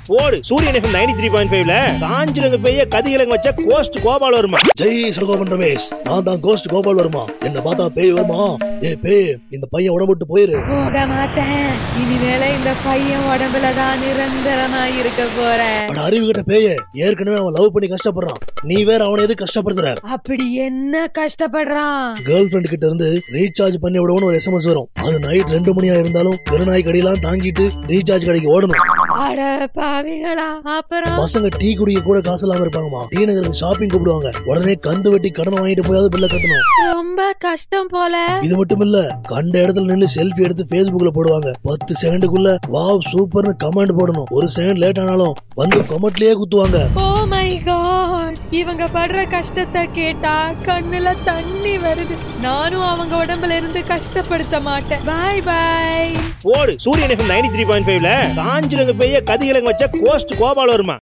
போடு சூரியன் FM ninety three point ஃபைவ்ல காஞ்சிரங்க பெய்ய கதிகிழங்கு வச்ச கோஸ்ட் கோபால் வருமா ஜெய் சடகோபன் ரமேஷ் நான் தான் கோஸ்ட் கோபால் வருமா என்ன பார்த்தா பேய் வருமா ஏ பேய் இந்த பையன் உடம்புட்டு போயிரு போக மாட்டேன் இனிமேல இந்த பையன் உடம்புல தான் நிரந்தரமா இருக்க போறேன் அட அறிவு கிட்ட பேய ஏற்கனவே அவன் லவ் பண்ணி கஷ்டப்படுறான் நீ வேற அவனை எது கஷ்டப்படுத்துற அப்படி என்ன கஷ்டப்படுறான் கேர்ள் ஃபிரெண்ட் கிட்ட இருந்து ரீசார்ஜ் பண்ணி விடுவோம்னு ஒரு எஸ்எம்எஸ் வரும் அது நைட் ரெண்டு மணியா இருந்தாலும் பெருநாய் கடையெல்லாம் தாங்கிட்டு ரீசார்ஜ் கடைக்கு ஓடணும் அட பாவிகளா அப்புறம் பசங்க டீ குடிக்க கூட காசு இல்லாம இருப்பாங்கம்மா டீ நகருக்கு ஷாப்பிங் கூப்பிடுவாங்க உடனே கந்து வெட்டி கடன் வாங்கிட்டு போயாவது பில்ல கட்டணும் ரொம்ப கஷ்டம் போல இது மட்டும் இல்ல கண்ட இடத்துல நின்னு செல்ஃபி எடுத்து Facebookல போடுவாங்க பத்து செகண்டுக்குள்ள வாவ் சூப்பர்னு கமெண்ட் போடணும் ஒரு செகண்ட் லேட் ஆனாலும் வந்து கமெண்ட்லயே குத்துவாங்க ஓ மை காட் இவங்க படுற கஷ்டத்தை கேட்டா கண்ணுல தண்ணி வருது நானும் அவங்க உடம்புல இருந்து கஷ்டப்படுத்த மாட்டேன் பாய் பாய் போடு சூரியன் எஃப்எம் நைன்டி த்ரீ பாயிண்ட் ஃபைவ்ல காஞ்சிரங்க பெய்ய கதிகிழங்கு வச்ச கோஸ்ட் கோபால் வருமா